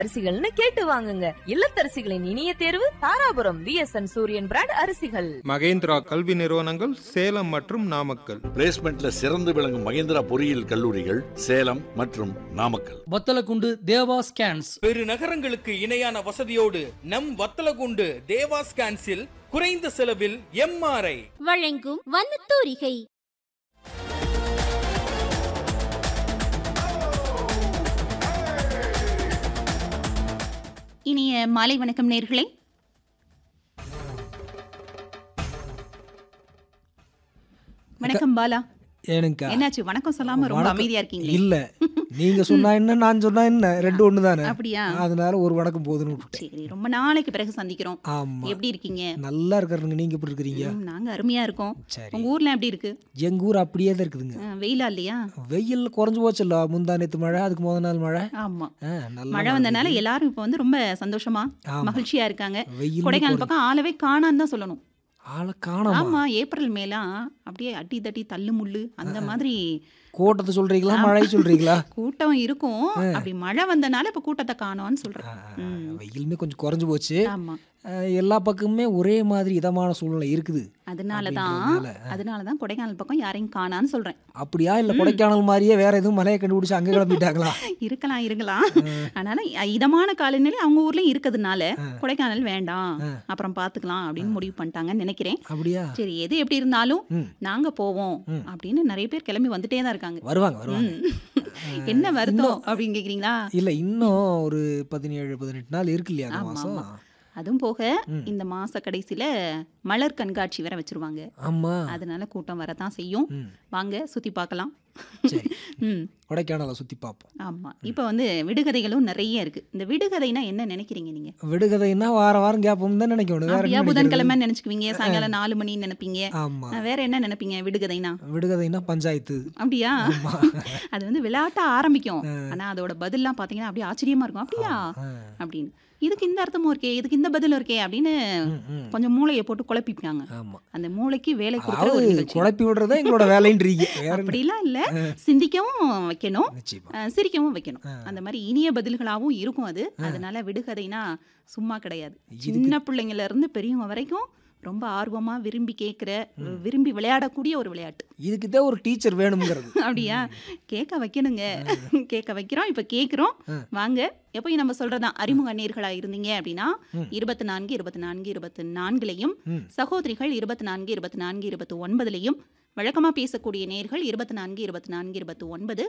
அரிசிகள்னு கேட்டு வாங்குங்க இல்லத்தரசிகளின் இனிய தேர்வு தாராபுரம் விஎஸ்என் சூரியன் பிராண்ட் அரிசிகள் மகேந்திரா கல்வி நிறுவனங்கள் சேலம் மற்றும் நாமக்கல் பிளேஸ்மெண்ட்ல சிறந்து விளங்கும் மகேந்திரா பொறியியல் கல்லூரிகள் சேலம் மற்றும் நாமக்கல் வத்தலக்குண்டு தேவா ஸ்கேன்ஸ் பெருநகரங்களுக்கு இணையான வசதியோடு நம் வத்தலகுண்டு தேவா ஸ்கேன்ஸில் குறைந்த செலவில் எம்ஆர்ஐ வழங்கும் வண்ணத்தூரிகை இனிய மாலை வணக்கம் நேர்களே வணக்கம் பாலா ஏனுங்கா என்னாச்சு வணக்கம் சொல்லாம ரொம்ப வணக்கம். அமைதியா இருக்கீங்களே இல்ல நீங்க சொன்னா என்ன நான் சொன்னா என்ன ரெண்டு ஒண்ணு தானே அப்படியா அதனால ஒரு வணக்கம் போதுன்னு விட்டுட்டேன் சரி ரொம்ப நாளைக்கு பிறகு சந்திக்கிறோம் ஆமா எப்படி இருக்கீங்க நல்லா இருக்கிறதுங்க நீங்க எப்படி இருக்கிறீங்க ம், நாங்க அருமையா இருக்கோம் சரி உங்க ஊர்ல எப்படி இருக்கு எங்க ஊர் அப்படியே தான் இருக்குதுங்க அஹ், வெயிலா இல்லையா வெயில் குறைஞ்சு போச்சுல்ல முந்தா நேத்து மழை அதுக்கு முத நாள் மழை ஆமா ஆ, நல்ல மழை வந்தனால எல்லாரும் இப்போ வந்து ரொம்ப சந்தோஷமா ஆமா. மகிழ்ச்சியா இருக்காங்க வெயில் கொடைக்கானல் பக்கம் ஆளவே காணான்னு தான் சொல்லணும் ஆளை காணாமா ஆமா ஏப்ரல் மேலாம் அப்படியே அட்டி தட்டி தள்ளு முள்ளு அந்த மாதிரி கோட்டத்தை சொல்றீங்களா மழை சொல்றீங்களா கூட்டம் இருக்கும் அப்படி மழை வந்தனால இப்ப கூட்டத்தை காணோம்னு சொல்றேன் ஆ, ம். வெயிலுமே கொஞ்சம் குறைஞ்சு போச்சு ஆமா ஆ, எல்லா பக்கமுமே ஒரே மாதிரி இதமான சூழ்நிலை இருக்குது அதனாலதான் அப்படின்றதுனால, அதனாலதான் கொடைக்கானல் பக்கம் யாரையும் காணான்னு சொல்றேன் அப்படியா இல்ல கொடைக்கானல் மாதிரியே வேற எதுவும் மலையை கண்டுபிடிச்சு அங்க கிளம்பிட்டாங்களா இருக்கலாம் இருக்கலாம் அதனால இதமான காலநிலை அவங்க ஊர்லயும் இருக்கிறதுனால கொடைக்கானல் வேண்டாம் அப்புறம் பாத்துக்கலாம் அப்படின்னு முடிவு பண்ணிட்டாங்கன்னு நினைக்கிறேன் அப்படியா சரி எது எப்படி இருந்தாலும் ம். நாங்க போவோம் அப்படின்னு நிறைய பேர் கிளம்பி வந்துட்டே தான் இருக்காங்க வருவாங்க வருவாங்க ம். என்ன வருத்தம் அப்படின்னு கேக்குறீங்களா இல்ல இன்னும் ஒரு பதினேழு பதினெட்டு நாள் இருக்கு இல்லையா அந்த ஆமா, மாசம் ஆமா. அதுவும் போக இந்த மாச கடைசியில மலர் கண்காட்சி வேற வச்சிருவாங்க ஆமா அதனால கூட்டம் வரதான் செய்யும் ம். வாங்க சுத்தி பார்க்கலாம் சரி ம் கொடைக்கானலை சுத்தி பார்ப்போம் ஆமா இப்போ வந்து விடுகதைகளும் நிறைய இருக்கு இந்த விடுகதைனா என்ன நினைக்கிறீங்க நீங்க விடுகதைன்னா வார வாரம் கேப்போம் தான் நினைக்கணும் வேற அப்படியா என்ன நினைக்கிறது? புதன்கிழமை நினைச்சுக்குவீங்க சாயங்காலம் நாலு மணின்னு நினைப்பீங்க ஆமா அஹ் வேற என்ன நினைப்பீங்க விடுகதைனா விடுகதைன்னா பஞ்சாயத்து அப்படியா அது வந்து விளையாட்ட ஆரம்பிக்கும் ஆனா அதோட பதில்லாம் பாத்தீங்கன்னா அப்படியே ஆச்சரியமா இருக்கும் அப்படியா ஆ. அப்படின்னு இதுக்கு இந்த அர்த்தமும் இருக்கே இதுக்கு இந்த பதிலும் இருக்கே அப்படின்னு ம், ம். கொஞ்சம் மூளையை போட்டு குழப்பிப்பாங்க ஆமா அந்த மூளைக்கு வேலை கொடுக்குற ஒரு அதாவது நிகழ்ச்சி குழப்பி விடுறதா எங்களோட வேலைன்றீங்க வேற என்ன? அப்படிலாம் இல்ல சிந்திக்கவும் வைக்கணும் நிச்சயமா அஹ் சிரிக்கவும் வைக்கணும் அந்த மாதிரி இனிய பதில்களாவும் இருக்கும் அது அதனால விடுகதைனா சும்மா கிடையாது சின்ன பிள்ளைங்கள்ல இருந்து பெரியவங்க வரைக்கும் ரொம்ப ஆர்வமா விரும்பி கேட்குற விரும்பி விளையாடக்கூடிய ஒரு விளையாட்டு இதுக்கு தான் ஒரு டீச்சர் வேணுங்கிறது அப்படியா கேட்க வைக்கணுங்க கேட்க வைக்கிறோம் இப்போ கேட்குறோம் வாங்க எப்பயும் நம்ம சொல்றதான் அறிமுக நேர்களாக இருந்தீங்க அப்படின்னா இருபத்தி நான்கு இருபத்தி நான்கு இருபத்தி நான்குலையும் சகோதரிகள் இருபத்தி நான்கு இருபத்தி நான்கு இருபத்தி ஒன்பதுலையும் வழக்கமாக பேசக்கூடிய நேர்கள் இருபத்தி நான்கு இருபத்தி நான்கு இருபத்தி ஒன்பது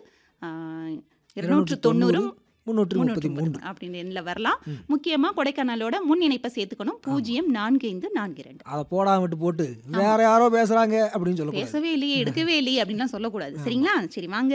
இருநூற்று தொண்ணூறும் முன்னூற்று முப்பத்தி முன்னூற்று மூன்று அப்படின்னு எண்ணில் வரலாம் முக்கியமா கொடைக்கானலோட முன் இணைப்பை சேர்த்துக்கணும் பூஜ்ஜியம் நான்கு ஐந்து நான்கு ரெண்டு அதை போடாம விட்டு போட்டு வேற யாரோ பேசுறாங்க அப்படின்னு சொல்லக்கூடாது பேசவே இல்லையே எடுக்கவே இல்லையே அப்படின்லாம் சொல்லக்கூடாது சரிங்களா சரி வாங்க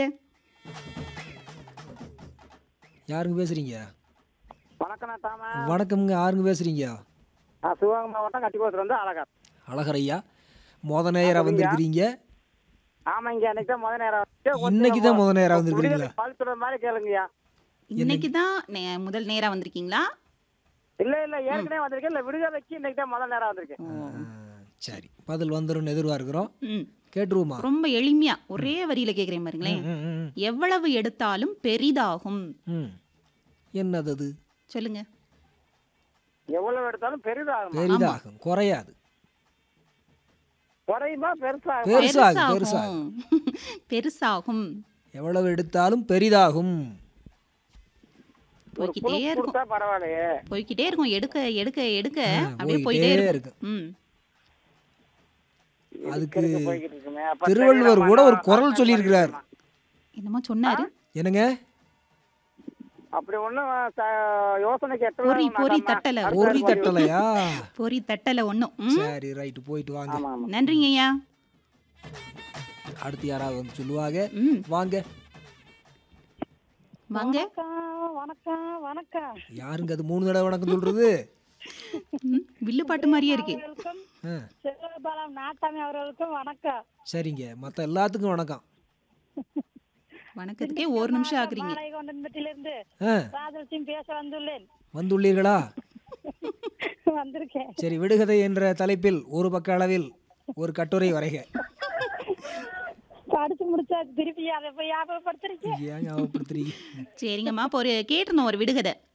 யாருங்க பேசுறீங்க வணக்கம் தாம வணக்கம்ங்க யாருங்க பேசுறீங்க நான் சிவகங்கை மாவட்டம் கட்டிக்கோத்துல இருந்து அழகர் அழகரையா மொத நேரா வந்திருக்கிறீங்க ஆமாங்க இன்னைக்கு தான் முத நேரம் வந்து கொஞ்சம் இன்னைக்கு தான் முத நேரா வந்திருக்கிறீங்களா விடுதலை பல் சொல்ற மாதிரி கேளுங்கய்யா இன்னைக்கு தான் நே- முதல் நேரா வந்திருக்கீங்களா இல்ல இல்ல ஏற்கனவே வந்திருக்கேன் இல்ல விடுதலைக்கு இன்னைக்கு தான் முதல் நேரம் வந்திருக்கேன் ஆ, சரி பதில் வந்துடும் எதிர்பார்க்கிறோம் ம். கேட்டுருவோமா ரொம்ப எளிமையா ஒரே வரியில கேக்குறேன் பாருங்களேன் ம், ம், ம். எவ்வளவு எடுத்தாலும் பெரிதாகும் ம் என்னது அது சொல்லுங்க எவ்வளவு எடுத்தாலும் பெரிதாகும் பெரிதாகும் குறையாது குறையுமா பெருசாகும் பெருசாகும் பெருசாகும் பெருசாகும் எவ்வளவு எடுத்தாலும் பெரிதாகும் ஒரு போய்க்கிட்டே குழு இருக்கும் கொடுத்தா பரவாயில்லையே போய்க்கிட்டே இருக்கும் எடுக்க எடுக்க எடுக்க ஆ, அப்படியே போய்க்கிட்டே போயிட்டே இருக்கும். இருக்கும் ம் அதுக்கு இதுக்கு போய்கிட்டு இருக்குமே. அப்ப திருவள்ளுவர் கூட ஒரு தெரியல, குரல் மண்ணா சொல்லியிருக்கிறார் என்னமோ சொன்னாரு என்னங்க அப்படி ஒண்ணும் ச- யோசனைக்கு எட்ட பொறி பொறி தட்டல பொறி தட்டலையா பொறி தட்டல ஒண்ணும் ம். சரி ரைட்டு போயிட்டு வாங்க ஆமா ஆமா நன்றிங்க ஐயா அடுத்து யாராவது வந்து சொல்லுவாங்க ம் வாங்க வாங்க வணக்கம் வணக்கம் யாருங்க அது மூணு தடவை வணக்கம் சொல்றது ம், வில்லு பாட்டு மாதிரியே இருக்கு அவர்களுக்கும் ஆ, சிவபாலம் நாட்டாமி அவர்களுக்கும் வணக்கம் சரிங்க மத்த எல்லாத்துக்கும் வணக்கம் வணக்கத்துக்கே ஒரு நிமிஷம் ஆகுறீங்க மாலைகொண்டத்திலிருந்து ஆ, ராஜல் சிங் பேச வந்துள்ளேன் வந்துள்ளீர்களா வந்திருக்கேன் சரி விடுகதை என்ற தலைப்பில் ஒரு பக்க அளவில் ஒரு கட்டுரை வரைக படிச்சு முடிச்சா திருப்பி அதை போய் ஞாபகப்படுத்துறீங்க ஏன் ஞாபகப்படுத்துறீங்க சரிங்கம்மா இப்போ ஒரு கேட்டிருந்தோம் ஒரு விடுகதை